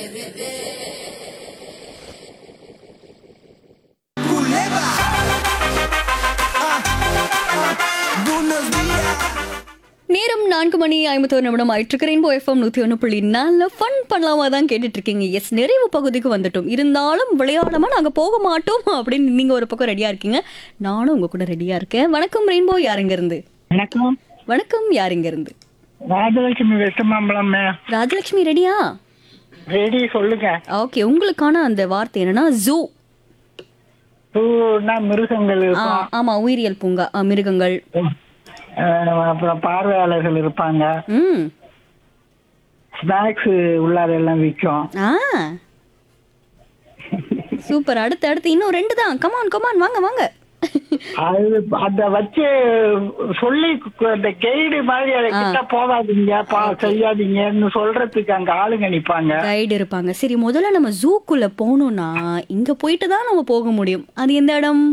Culebra. Ah, ah, buenos días. நேரம் நான்கு மணி ஐம்பத்தோரு நிமிடம் ஆயிட்டு ரெயின்போ எஃப்எம் நூத்தி ஒன்று புள்ளி நாலு ஃபன் பண்ணலாமா தான் கேட்டுட்டு இருக்கீங்க எஸ் நிறைவு பகுதிக்கு வந்துட்டோம் இருந்தாலும் விளையாடாம நாங்க போக மாட்டோம் அப்படின்னு நீங்க ஒரு பக்கம் ரெடியா இருக்கீங்க நானும் உங்க கூட ரெடியா இருக்கேன் வணக்கம் ரெயின்போ யாருங்க இருந்து வணக்கம் வணக்கம் யாருங்க இருந்து ராஜலட்சுமி வெஸ்டமாம்பலம் ராஜலட்சுமி ரெடியா ரெடி சொல்லுங்க ஓகே உங்களுக்கான அந்த வார்த்தை என்னன்னா ஜூ பூனா மிருகங்கள் இருக்கும் ஆமா உயிரியல் பூங்கா ஆ, மிருகங்கள் அஹ் அப்புறம் பார்வையாளர்கள் இருப்பாங்க ம் ஸ்நாக்ஸ் உள்ளார எல்லாம் விற்கும் ஆ சூப்பர் அடுத்து அடுத்து இன்னும் ரெண்டு தான் கமான் கமான் வாங்க வாங்க அது அத வச்சு சொல்லி கு- அந்த கைடு மாதிரி அதை கிட்ட போகாதீங்க பா செய்யாதீங்கன்னு சொல்றதுக்கு அங்க ஆளுங்க நிப்பாங்க கைடு இருப்பாங்க சரி முதல்ல நம்ம ஜூக்குள்ள போகணும்னா இங்க போயிட்டு தான் நம்ம போக முடியும் அது எந்த இடம்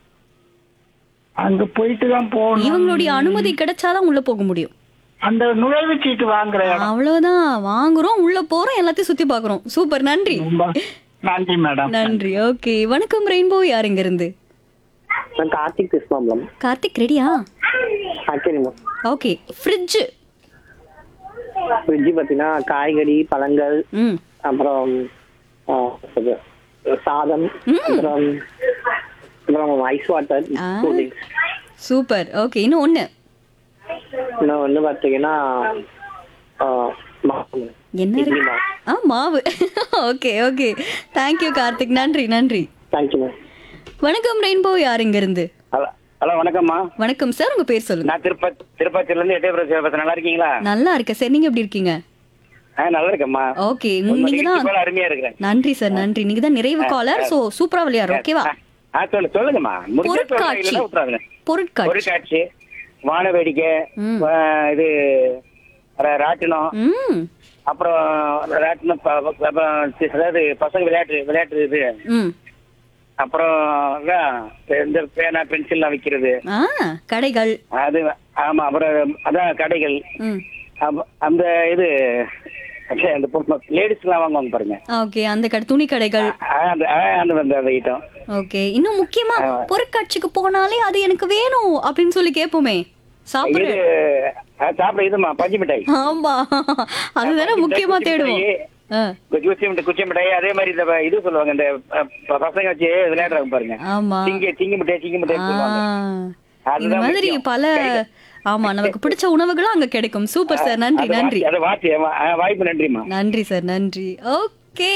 அங்க போயிட்டு தான் போகணும் இவங்களுடைய அனுமதி கிடைச்சாதான் உள்ள போக முடியும் அந்த நுழைவுச் சீட்டு வாங்குற இடம் அவ்வளவுதான் வாங்குறோம் உள்ள போறோம் எல்லாத்தையும் சுத்தி பாக்குறோம் சூப்பர் நன்றி ரொம்ப நன்றி மேடம் நன்றி ஓகே வணக்கம் ரெயின்போ யார் இங்க இருந்து நான் கார்த்திக் கிருஷ்ணாம்பலம் கார்த்திக் ரெடியா சரிம்மா ஓகே ஃப்ரிட்ஜ் ஃப்ரிட்ஜ் பார்த்தீங்கன்னா காய்கறி பழங்கள் ம் அப்புறம் ஆ, இது, சாதம் அப்புறம் அப்புறம் ஐஸ் வாட்டர் ஆ. கூல்ட்ரிங்க்ஸ் சூப்பர் ஓகே இன்னும் ஒண்ணு இன்னும் வந்து பார்த்தீங்கன்னா ஆ, மாவு. என்ன இட்லி இருக்கு மாவு. ஆ மாவு ஓகே ஓகே தேங்க்யூ கார்த்திக் நன்றி நன்றி தேங்க்யூ மேம் வணக்கம் ரெயின்போ யார் இங்க இருந்து ஹலோ ஹலோ வணக்கம்மா வணக்கம் சார் உங்க பேர் சொல்லுங்க நான் திருப்பதி திருப்பதில இருந்து எட்டயபுரம் சிவபக்தன் நல்லா இருக்கீங்களா நல்லா இருக்கேன் சார் நீங்க எப்படி இருக்கீங்க ஆ நல்லா இருக்கேம்மா ஓகே உங்க நீங்க நிகழ்ச்சி தான் போல அருமையா இருக்கிறேன் நன்றி சார் நன்றி நீங்க தான் நிறைவு காலர் சோ சூப்பரா விளையாடுறோம் ஓகேவா ஆ சொல்லு சொல்லுங்கம்மா முடிஞ்சா சொல்லுங்க பொருட்காட்சி இல்லைன்னா விட்டுறாதுங்க பொருட்காட்சி பொருட்காட்சி வான வேடிக்கை ம். ஆ, இது ர- ராட்டினம் ம் அப்புறம் ராட்டினம் ப- ப- அப்புறம் சி- அதாவது பசங்க விளையாட்டு விளையாட்டு இது ம் அப்புறம் அதான் இந்த பேனா பென்சில்லாம் விற்கிறது ஆ கடைகள் அது ஆமா அப்புறம் அதான் கடைகள் ம் அப்ப- அந்த இது அச்சே, அந்த லேடிஸ்லாம் வாங்குவாங்க பாருங்க ஓகே அந்த கடை துணி கடைகள் ஆ, அந்த ஆ, அந்த அந்த அந்த ஐட்டம் ஓகே இன்னும் முக்கியமா பொருட்காட்சிக்கு போனாலே அது எனக்கு வேணும் அப்படின்னு சொல்லி கேட்போமே சாப்பிடு இது ஆ, சாப்பிட இதுமா பஞ்சு மிட்டாய் ஆமா அதுதானே முக்கியமா குச்சி தேடுவோம் மிட்டாய், ஆ, குச்சி மிட்டாய் குச்சி மிட்டாய் அதே மாதிரி இந்த இது சொல்லுவாங்க இந்த அ, ப- பசங்க வச்சு விளையாடுறாங்க பாருங்க ஆமா சிங்க சிங்க மிட்டாய் சிங்க மிட்டாய் ஆ, சொல்லுவாங்க இந்த அதுதான் மாதிரி முக்கியம். பல ஆமா நமக்கு பிடிச்ச உணவுகளும் அங்க கிடைக்கும் சூப்பர் சார் நன்றி அது நன்றி வாத்தி- அது வாத்தி ஆ, வாய்ப்பு நன்றிம்மா நன்றி சார் நன்றி ஓகே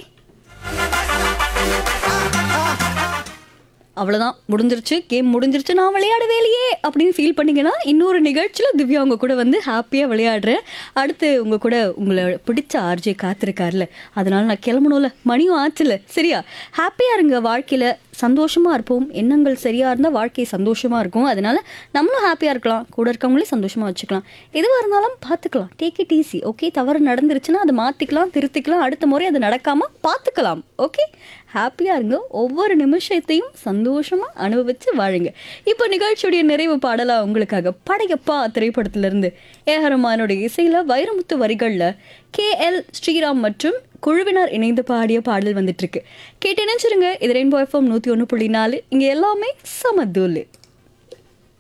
அவ்வளோதான் முடிஞ்சிருச்சு கேம் முடிஞ்சிருச்சு நான் விளையாடவே இல்லையே அப்படின்னு ஃபீல் பண்ணீங்கன்னா இன்னொரு நிகழ்ச்சியில் திவ்யா உங்க கூட வந்து ஹாப்பியாக விளையாடுறேன் அடுத்து உங்க கூட உங்களை பிடிச்ச ஆர்ஜே காத்திருக்காருல அதனால நான் கிளம்பணும்ல மணியும் ஆச்சுல சரியா ஹாப்பியாக இருங்க வாழ்க்கையில் சந்தோஷமாக இருப்போம் எண்ணங்கள் சரியாக இருந்தால் வாழ்க்கை சந்தோஷமாக இருக்கும் அதனால நம்மளும் ஹாப்பியாக இருக்கலாம் கூட இருக்கவங்களையும் சந்தோஷமாக வச்சுக்கலாம் எதுவாக இருந்தாலும் பார்த்துக்கலாம் டேக் இட் ஈஸி ஓகே தவறு நடந்துருச்சுன்னா அதை மாற்றிக்கலாம் திருத்திக்கலாம் அடுத்த முறை அது நடக்காமல் பார்த்துக்கலாம் ஓகே ஹாப்பியாக இருங்க ஒவ்வொரு நிமிஷத்தையும் சந்தோஷமாக அனுபவிச்சு வாழுங்க இப்போ நிகழ்ச்சியுடைய நிறைவு பாடலாக உங்களுக்காக படையப்பா திரைப்படத்திலிருந்து ஏஹரமானுடைய இசையில் வைரமுத்து வரிகளில் கே எல் ஸ்ரீராம் மற்றும் குழுவினர் இணைந்து பாடிய பாடல் வந்துட்டு இருக்கு கேட்டு நினைச்சிருங்க இது ரெயின்போ எஃப்எம் நூற்றி ஒன்று புள்ளி நாலு இங்கே எல்லாமே சமதூலு